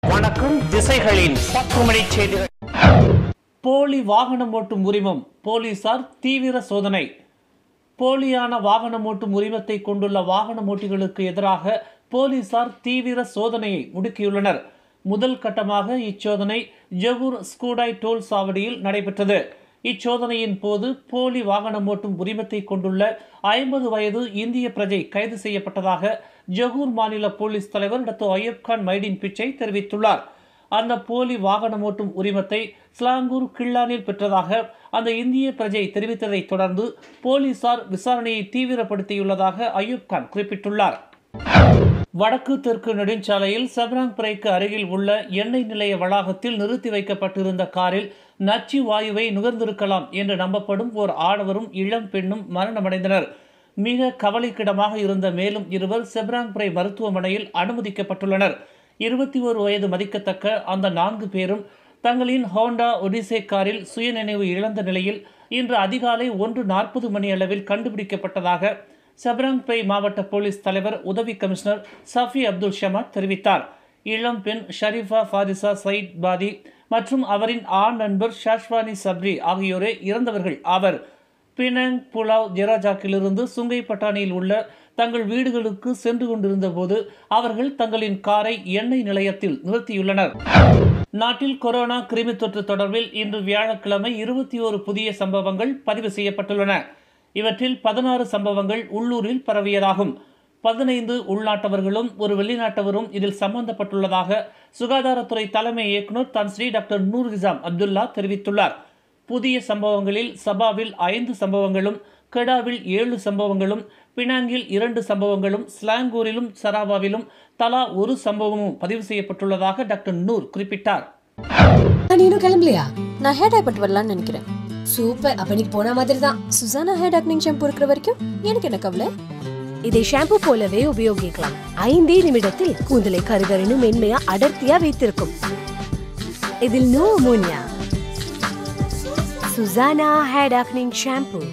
வணக்கம் திசைகளின் பத்து மணி செய்திகள் போலி வாகனம் ஓட்டும் உரிமம் போலீசார் தீவிர சோதனை போலியான வாகனம் ஓட்டும் உரிமத்தை கொண்டுள்ள வாகன ஓட்டிகளுக்கு எதிராக போலீசார் தீவிர சோதனையை முடுக்கியுள்ளனர் முதல் கட்டமாக இச்சோதனை ஜெகூர் ஸ்கூடாய் டோல் சாவடியில் நடைபெற்றது இச்சோதனையின் போது போலி வாகனம் ஓட்டும் உரிமத்தை கொண்டுள்ள ஐம்பது வயது இந்திய பிரஜை கைது செய்யப்பட்டதாக ஜொகூர் மாநில போலீஸ் தலைவர் டாக்டர் அய்யப் கான் மைடின் பிச்சை தெரிவித்துள்ளார் அந்த போலி வாகனம் ஓட்டும் உரிமத்தை ஸ்லாங்கூர் கிள்ளானில் பெற்றதாக அந்த இந்திய பிரஜை தெரிவித்ததைத் தொடர்ந்து போலீசார் விசாரணையை தீவிரப்படுத்தியுள்ளதாக அய்யூப் கான் குறிப்பிட்டுள்ளார் வடக்கு தெற்கு நெடுஞ்சாலையில் சப்ராங்புரைக்கு அருகில் உள்ள எண்ணெய் நிலைய வளாகத்தில் நிறுத்தி வைக்கப்பட்டிருந்த காரில் நச்சு வாயுவை நுகர்ந்திருக்கலாம் என்று நம்பப்படும் ஓர் ஆடவரும் இளம் பெண்ணும் மரணமடைந்தனர் மிக கவலைக்கிடமாக இருந்த மேலும் இருவர் செப்ராங்புரை மருத்துவமனையில் அனுமதிக்கப்பட்டுள்ளனர் இருபத்தி ஒரு வயது மதிக்கத்தக்க அந்த நான்கு பேரும் தங்களின் ஹோண்டா ஒடிசே காரில் சுயநினைவு இழந்த நிலையில் இன்று அதிகாலை ஒன்று நாற்பது மணி அளவில் கண்டுபிடிக்கப்பட்டதாக சப்ராங்பை மாவட்ட போலீஸ் தலைவர் உதவி கமிஷனர் சஃபி அப்துல் ஷமாத் தெரிவித்தார் இளம் பெண் ஷரீஃபா ஃபாரிசா சயிட் பாதி மற்றும் அவரின் ஆண் நண்பர் ஷாஷ்வானி சப்ரி ஆகியோரே இறந்தவர்கள் ஆவர் பினங் புலாவ் ஜெராஜாக்கிலிருந்து சுங்கை பட்டாணியில் உள்ள தங்கள் வீடுகளுக்கு சென்று கொண்டிருந்த போது அவர்கள் தங்களின் காரை எண்ணெய் நிலையத்தில் நிறுத்தியுள்ளனர் நாட்டில் கொரோனா கிருமி தொற்று தொடர்பில் இன்று வியாழக்கிழமை இருபத்தி ஓரு புதிய சம்பவங்கள் பதிவு செய்யப்பட்டுள்ளன இவற்றில் பதினாறு சம்பவங்கள் உள்ளூரில் பரவியதாகும் பதினைந்து உள்நாட்டவர்களும் ஒரு வெளிநாட்டவரும் இதில் சம்பந்தப்பட்டுள்ளதாக சுகாதாரத்துறை தலைமை இயக்குநர் தான் Sri doctor Noor Nizam Abdullah தெரிவித்துள்ளார் புதிய சம்பவங்களில் சபாவில் ஐந்து சம்பவங்களும் கெடாவில் ஏழு சம்பவங்களும் பினாங்கில் இரண்டு சம்பவங்களும் ஸ்லாங்கூரிலும் சராவாவிலும் தலா ஒரு சம்பவமும் பதிவு செய்யப்பட்டுள்ளதாக டாக்டர் நூர் குறிப்பிட்டார் நீ இன்னும் கிளம்பலையா நான் ஹேர் டை பட்டு வரலான்னு நினைக்கிறேன் சூப்பர் அப்ப நீ போன மாதிரி தான் சுசானா ஹேர் டாக்னிங் ஷாம்பு இருக்கிற வரைக்கும் எனக்கு என்ன கவலை இதை ஷாம்பு போலவே உபயோகிக்கலாம் ஐந்தே நிமிடத்தில் கூந்தலை கருகருன்னு மென்மையா அடர்த்தியா வைத்திருக்கும் இதில் நோ அமோனியா சுசானா ஹேர் டாக்னிங் ஷாம்பு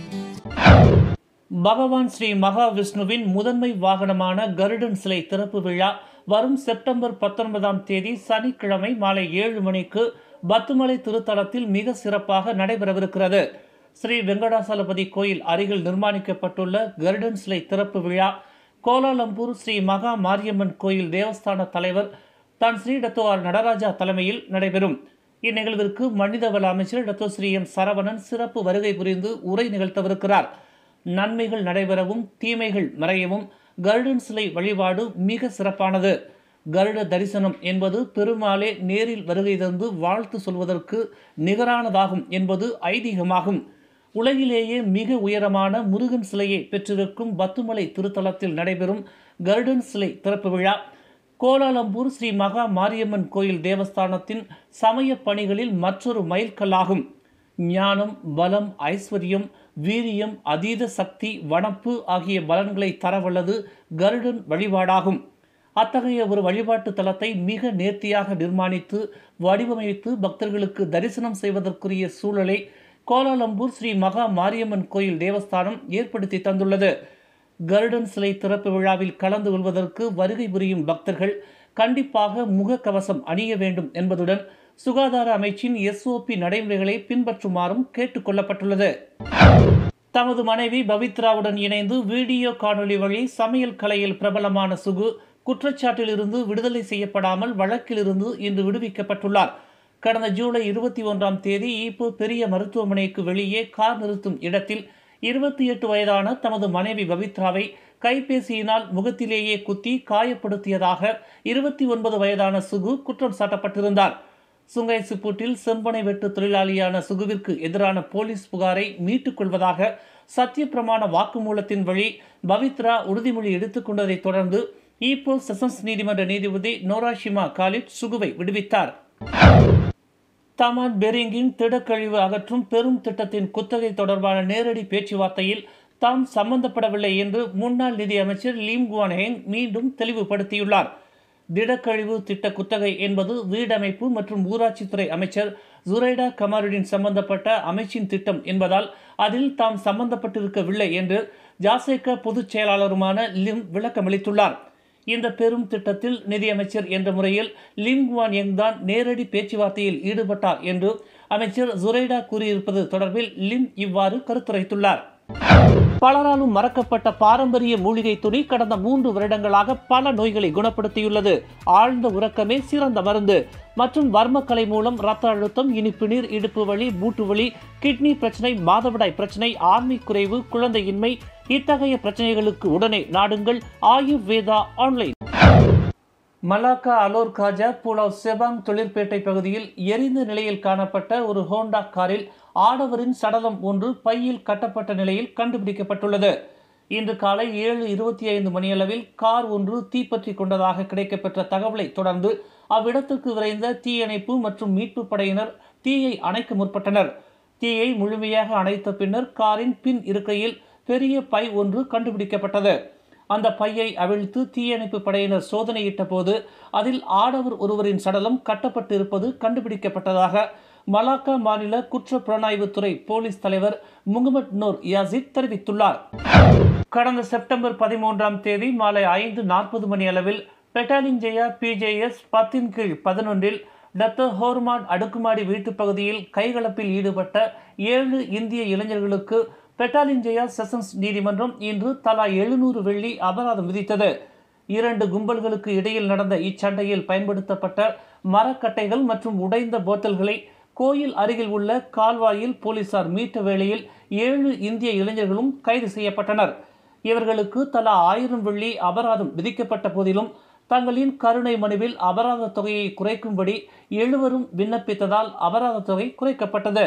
பகவான் ஸ்ரீ மகாவிஷ்ணுவின் முதன்மை வாகனமான கருடன் சிலை திறப்பு விழா வரும் செப்டம்பர் பத்தொன்பதாம் தேதி சனிக்கிழமை மாலை ஏழு மணிக்கு பத்துமலை திருத்தலத்தில் மிக சிறப்பாக நடைபெறவிருக்கிறது ஸ்ரீ வெங்கடாசலபதி கோயில் அருகில் நிர்மாணிக்கப்பட்டுள்ள கருடன் சிலை திறப்பு விழா கோலாலம்பூர் ஸ்ரீ மகா மாரியம்மன் கோயில் தேவஸ்தான தலைவர் தான் ஸ்ரீ டத்தோ ஆர் நடராஜா தலைமையில் நடைபெறும் இந்நிகழ்விற்கு மனிதவள அமைச்சர் டத்தோ ஸ்ரீ எம் சரவணன் சிறப்பு வருகை புரிந்து உரை நிகழ்த்தவிருக்கிறார் நன்மைகள் நடைபெறவும் தீமைகள் மறையவும் கருடன் சிலை வழிபாடு மிக சிறப்பானது கருட தரிசனம் என்பது பெருமாளே நேரில் வருகை தந்து வாழ்த்து சொல்வதற்கு நிகரானதாகும் என்பது ஐதீகமாகும் உலகிலேயே மிக உயரமான முருகன் சிலையை பெற்றிருக்கும் பத்துமலை திருத்தலத்தில் நடைபெறும் கருடன் சிலை திறப்பு விழா கோலாலம்பூர் ஸ்ரீ மகா மாரியம்மன் கோயில் தேவஸ்தானத்தின் சமய பணிகளில் மற்றொரு மைல்கல்லாகும் ஞானம் பலம் ஐஸ்வர்யம் வீரியம் அதீத சக்தி வனப்பு ஆகிய பலன்களை தரவல்லது கருடன் வழிபாடாகும் அத்தகைய ஒரு வழிபாட்டு தலத்தை மிக நேர்த்தியாக நிர்மாணித்து வடிவமைத்து பக்தர்களுக்கு தரிசனம் செய்வதற்குரிய சூழலை கோலாலம்பூர் ஸ்ரீ மகா மாரியம்மன் கோயில் தேவஸ்தானம் ஏற்படுத்தி தந்துள்ளது கருடன் சிலை திறப்பு விழாவில் கலந்து கொள்வதற்கு வருகை புரியும் பக்தர்கள் கண்டிப்பாக முகக்கவசம் அணிய வேண்டும் என்பதுடன் சுகாதார அமைச்சின் எஸ்ஓபி நடைமுறைகளை பின்பற்றுமாறும் கேட்டுக்கொள்ளப்பட்டுள்ளது தமது மனைவி பவித்ராவுடன் இணைந்து வீடியோ காணொளி வழி சமையல் கலையில் பிரபலமான சுகு குற்றச்சாட்டிலிருந்து விடுதலை செய்யப்படாமல் வழக்கிலிருந்து இன்று விடுவிக்கப்பட்டுள்ளார் கடந்த ஜூலை இருபத்தி ஒன்றாம் தேதி ஈப்போ பெரிய மருத்துவமனைக்கு வெளியே கார் நிறுத்தும் இடத்தில் இருபத்தி எட்டு வயதான தமது மனைவி பவித்ராவை கைபேசியினால் முகத்திலேயே குத்தி காயப்படுத்தியதாக இருபத்தி ஒன்பது வயதான சுகு குற்றம் சாட்டப்பட்டிருந்தார் சுங்கை சிப்பூட்டில் செம்பனை வெட்டு தொழிலாளியான சுகுவிற்கு எதிரான போலீஸ் புகாரை மீட்டுக் கொள்வதாக சத்தியப்பிரமாண வாக்குமூலத்தின் வழி பவித்ரா உறுதிமொழி எடுத்துக்கொண்டதைத் தொடர்ந்து ஈப்போ செஷன்ஸ் நீதிமன்ற நீதிபதி நோராஷிமா காலிட் சுகுவை விடுவித்தார் தமான் பெரிங்கின் திடக்கழிவு அகற்றும் பெரும் திட்டத்தின் குத்தகை தொடர்பான நேரடி பேச்சுவார்த்தையில் தாம் சம்பந்தப்படவில்லை என்று முன்னாள் நிதியமைச்சர் லீம் குவான் ஹெங் மீண்டும் தெளிவுபடுத்தியுள்ளார் திடக்கழிவு திட்ட குத்தகை என்பது வீடமைப்பு மற்றும் ஊராட்சித்துறை அமைச்சர் ஜுரைடா கமாருடின் சம்பந்தப்பட்ட அமைச்சின் திட்டம் என்பதால் அதில் தாம் சம்பந்தப்பட்டிருக்கவில்லை என்று ஜாசேக பொதுச் செயலாளருமான லிம் விளக்கமளித்துள்ளார் இந்த பெரும் திட்டத்தில் நிதியமைச்சர் என்ற முறையில் லிம் குவான் யங் தான் நேரடி பேச்சுவார்த்தையில் ஈடுபட்டார் என்று அமைச்சர் ஜுரைடா கூறியிருப்பது தொடர்பில் லிம் இவ்வாறு கருத்துரைத்துள்ளார் பலராலும் மறக்கப்பட்ட பாரம்பரிய மூலிகை துணி கடந்த மூன்று வருடங்களாக பல நோய்களை குணப்படுத்தியுள்ளது ஆழ்ந்த உறக்கமே சிறந்த மருந்து மற்றும் வர்மக்கலை மூலம் ரத்த அழுத்தம் இனிப்பு நீர் இடுப்பு வலி மூட்டு வலி கிட்னி பிரச்சனை மாதவிடாய் பிரச்சனை ஆண்மை குறைவு குழந்தையின்மை இத்தகைய பிரச்சனைகளுக்கு உடனே நாடுங்கள் Ayurveda online Malacca Alor Gajah Pulau Sebang தொழிற்பேட்டை பகுதியில் எரிந்த நிலையில் காணப்பட்ட ஒரு ஹோண்டா காரில் ஆடவரின் சடலம் ஒன்று பையில் கட்டப்பட்ட நிலையில் கண்டுபிடிக்கப்பட்டுள்ளது இன்று காலை ஏழு இருபத்தி ஐந்து மணியளவில் கார் ஒன்று தீப்பற்றி கொண்டதாக கிடைக்கப்பெற்ற தகவலை தொடர்ந்து அவ்விடத்திற்கு விரைந்த தீயணைப்பு மற்றும் மீட்பு படையினர் தீயை அணைக்க முற்பட்டனர் தீயை முழுமையாக அணைத்த பின்னர் காரின் பின் இருக்கையில் பெரிய பை ஒன்று கண்டுபிடிக்கப்பட்டது அந்த பையை அவிழ்த்து தீயணைப்பு படையினர் சோதனையிட்ட போது அதில் ஆடவர் ஒருவரின் சடலம் கட்டப்பட்டிருப்பது கண்டுபிடிக்கப்பட்டதாக மலாக்கா மாநில குற்ற புலனாய்வுத்துறை போலீஸ் தலைவர் முகமது நூர் யாசித் தெரிவித்துள்ளார் கடந்த செப்டம்பர் பதிமூன்றாம் தேதி மாலை ஐந்து நாற்பது மணி அளவில் பெட்டாலிஞ்சயா பிஜேஎஸ் பத்தின் கீழ் பதினொன்றில் டத்த ஹோர்மான் அடுக்குமாடி வீட்டுப் பகுதியில் கைகலப்பில் ஈடுபட்ட ஏழு இந்திய இளைஞர்களுக்கு பெட்டாலிஞ்சயா செஷன்ஸ் நீதிமன்றம் இன்று தலா எழுநூறு வெள்ளி அபராதம் விதித்தது இரண்டு கும்பல்களுக்கு இடையில் நடந்த இச்சண்டையில் பயன்படுத்தப்பட்ட மரக்கட்டைகள் மற்றும் உடைந்த போத்தல்களை கோயில் அருகில் உள்ள கால்வாயில் போலீசார் மீட்ட வேளையில் ஏழு இந்திய இளைஞர்களும் கைது செய்யப்பட்டனர் இவர்களுக்கு தலா ஆயிரம் வெள்ளி அபராதம் விதிக்கப்பட்ட போதிலும் தங்களின் கருணை மனுவில் அபராத தொகையை குறைக்கும்படி எழுவரும் விண்ணப்பித்ததால் அபராத தொகை குறைக்கப்பட்டது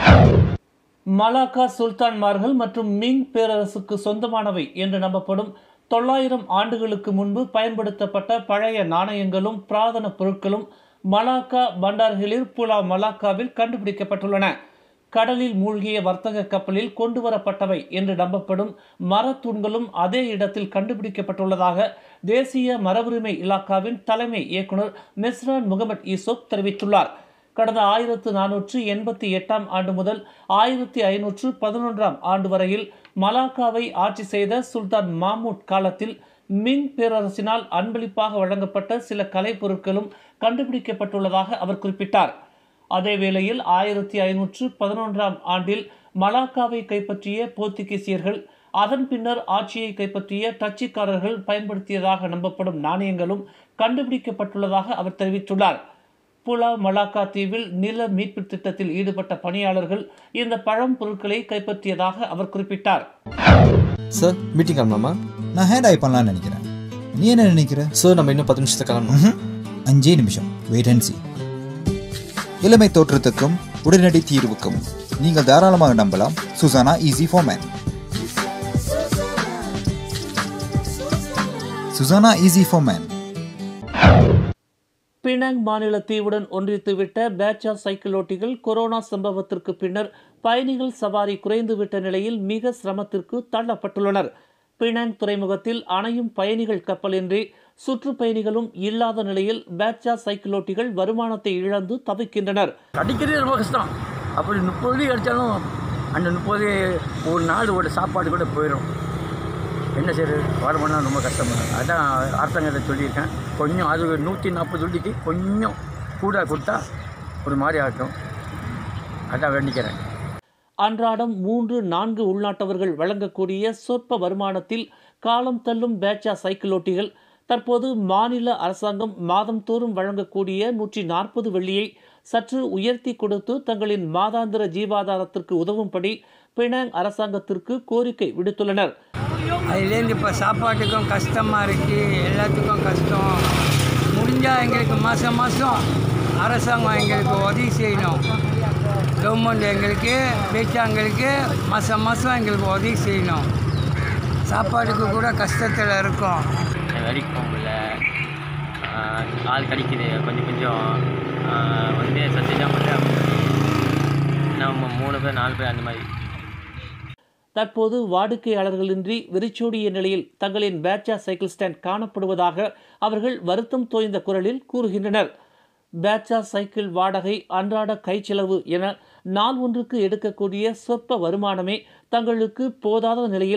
மலாக்கா சுல்தான்மார்கள் மற்றும் மிங் பேரரசுக்கு சொந்தமானவை என்று நம்பப்படும் தொள்ளாயிரம் ஆண்டுகளுக்கு முன்பு பயன்படுத்தப்பட்ட பழைய நாணயங்களும் பிராதன பொருட்களும் மலாக்கா பண்டார்ஹிலிர் புலா மலாக்காவில் கண்டுபிடிக்கப்பட்டுள்ளன கடலில் மூழ்கிய வர்த்தக கப்பலில் கொண்டு வரப்பட்டவை என்று நம்பப்படும் மரத்தூண்களும் அதே இடத்தில் கண்டுபிடிக்கப்பட்டுள்ளதாக தேசிய மரபுரிமை இலாக்காவின் தலைமை இயக்குனர் மிஸ்ரான் முகமது யூசுப் தெரிவித்துள்ளார் கடந்த ஆயிரத்து நானூற்று எண்பத்தி எட்டாம் ஆண்டு முதல் ஆயிரத்தி ஐநூற்று பதினொன்றாம் ஆண்டு வரையில் மலாக்காவை ஆட்சி செய்த சுல்தான் மாமூட் காலத்தில் மிங் பேரரசினால் அன்பளிப்பாக வழங்கப்பட்ட சில கலைப்பொருட்களும் கண்டுபிடிக்கப்பட்டுள்ளதாக அவர் குறிப்பிட்டார் அதே வேளையில் ஆயிரத்தி ஐநூற்று பதினொன்றாம் ஆண்டில் மலாக்காவை கைப்பற்றிய போர்த்துகீசியர்கள் அதன் பின்னர் ஆட்சியை கைப்பற்றிய டச்சுக்காரர்கள் பயன்படுத்தியதாக நம்பப்படும் நாணயங்களும் கண்டுபிடிக்கப்பட்டுள்ளதாக அவர் தெரிவித்துள்ளார் புலா மலாக்கா தீவில் நில மீட்பு திட்டத்தில் ஈடுபட்ட பணியாளர்கள் இந்த பழம் பொருட்களை கைப்பற்றியதாக அவர் குறிப்பிட்டார் சார் மீட்டிங் கிளம்பலாமா நான் ஹேண்ட் ஐ பண்ணலாம்னு நினைக்கிறேன் நீ என்ன நினைக்கிற சார் நம்ம இன்னும் பத்து நிமிஷத்துக்கு கிளம்பணும் ம்ஹும். அஞ்சே நிமிஷம் வெயிட் அண்ட் சி இளமை தோற்றத்துக்கும் உடனடி தீர்வுக்கும் நீங்கள் தாராளமாக நம்பலாம் சுசானா ஈஸி ஃபார்மேன் சுசானா ஈஸி ஃபார்மேன் பினாங் மாநில தீவுடன் ஒன்றித்துவிட்ட பேச்சா சைக்கிள் ஓட்டிகள் கொரோனா சம்பவத்திற்கு பின்னர் பயணிகள் சவாரி குறைந்துவிட்ட நிலையில் மிக சிரமத்திற்கு தள்ளப்பட்டுள்ளனர் பினாங் துறைமுகத்தில் அணையும் பயணிகள் கப்பலின்றி சுற்றுப்பயணிகளும் இல்லாத நிலையில் பேச்சா சைக்கிள் ஓட்டிகள் வருமானத்தை இழந்து தவிக்கின்றனர் கிடைக்கிறதே ரொம்ப கஷ்டம் அப்படி முப்பது வெள்ளி கிடைச்சாலும் அந்த முப்பது ஒரு நாளோட சாப்பாடு கூட போயிடும் என்ன செய்யறது வருமானம் ரொம்ப கஷ்டமாக அதான் அரசாங்கத்தை சொல்லியிருக்கேன் கொஞ்சம் அது ஒரு நூற்றி நாற்பது வெள்ளிக்கு கொஞ்சம் கூட கொடுத்தா ஒரு மாதிரி ஆகட்டும் அதான் வேண்டிக்கிறேன் அன்றாடம் மூன்று நான்கு உள்நாட்டவர்கள் வழங்கக்கூடிய சொற்ப வருமானத்தில் காலம் தள்ளும் பேச்சா சைக்கிள் ஓட்டிகள் தற்போது மாநில அரசாங்கம் மாதந்தோறும் வழங்கக்கூடிய நூற்றி நாற்பது வெள்ளியை சற்று உயர்த்தி கொடுத்து தங்களின் மாதாந்திர ஜீவாதாரத்திற்கு உதவும்படி பினாங் அரசாங்கத்திற்கு கோரிக்கை விடுத்துள்ளனர் அதுலேருந்து இப்போ சாப்பாட்டுக்கும் கஷ்டமாக இருக்குது எல்லாத்துக்கும் கஷ்டம் முடிஞ்சால் எங்களுக்கு மாதம் மாதம் அரசாங்கம் எங்களுக்கு உதவி செய்யணும் கவர்மெண்ட் எங்களுக்கு பேச்சாங்களுக்கு மாதம் மாதம் எங்களுக்கு உதவி செய்யணும் சாப்பாட்டுக்கு கூட கஷ்டத்தில் இருக்கோம் வேலைக்கு போக முடியல ஆஹ் ஆள் கிடைக்குது கொஞ்சம் கொஞ்சம் ஆஹ் வந்து சத்தியமாக மட்டும் நம்ம மூணு பேர் நாலு பேர் அந்த மாதிரி தற்போது வாடிக்கையாளர்களின்றி வெறிச்சோடிய நிலையில் தங்களின் பேச்சா சைக்கிள் ஸ்டாண்ட் காணப்படுவதாக அவர்கள் வருத்தம் தோய்ந்த குரலில் கூறுகின்றனர் பேச்சா சைக்கிள் வாடகை அன்றாட கைச்செலவு என நாள் ஒன்றுக்கு எடுக்கக்கூடிய சொற்ப வருமானமே தங்களுக்கு போதாத நிலையில்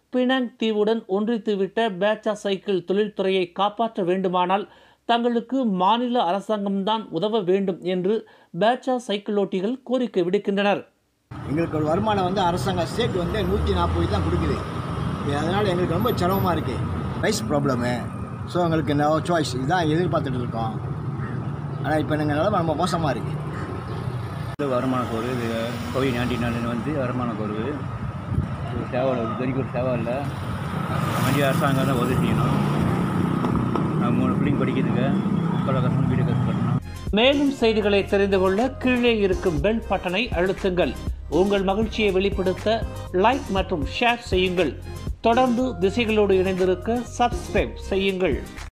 பினாங் தீவுடன் ஒன்றித்துவிட்ட பேச்சா சைக்கிள் தொழில்துறையை காப்பாற்ற வேண்டுமானால் தங்களுக்கு மாநில அரசாங்கம்தான் உதவ வேண்டும் என்று பேச்சா சைக்கிள் ஓட்டிகள் கோரிக்கை விடுக்கின்றனர் எங்களுக்கு ஒரு வருமானம் வந்து அரசாங்க ஸ்டேட் வந்து நூற்றி நாற்பது தான் கொடுக்குது இது அதனால் எங்களுக்கு ரொம்ப சிரமமாக இருக்குது ரைஸ் ப்ராப்ளமு ஸோ எங்களுக்கு நோ சாய்ஸ் இதுதான் எதிர்பார்த்துட்டு இருக்கோம் ஆனால் இப்போ எங்கள் நிலமை ரொம்ப மோசமாக இருக்குது வருமான குறைவு இது கோவிட் நைன்டீன் வந்து வருமான குறைவு இது சேவை இல்லை இது வரைக்கும் ஒரு சேவை இல்லை மத்திய அரசாங்கம் தான் உதவி செய்யணும் நான் மூணு பிள்ளைங்க படிக்கிறதுக்கு இவ்வளோ கஷ்டம் வீடு கஷ்டப்படணும் மேலும் செய்திகளை தெரிந்து கொள்ள கீழே இருக்கும் பெல் பட்டனை அழுத்துங்கள் உங்கள் மகிழ்ச்சியை வெளிப்படுத்த லைக் மற்றும் ஷேர் செய்யுங்கள் தொடர்ந்து திசைகளோடு இணைந்திருக்க சப்ஸ்கிரைப் செய்யுங்கள்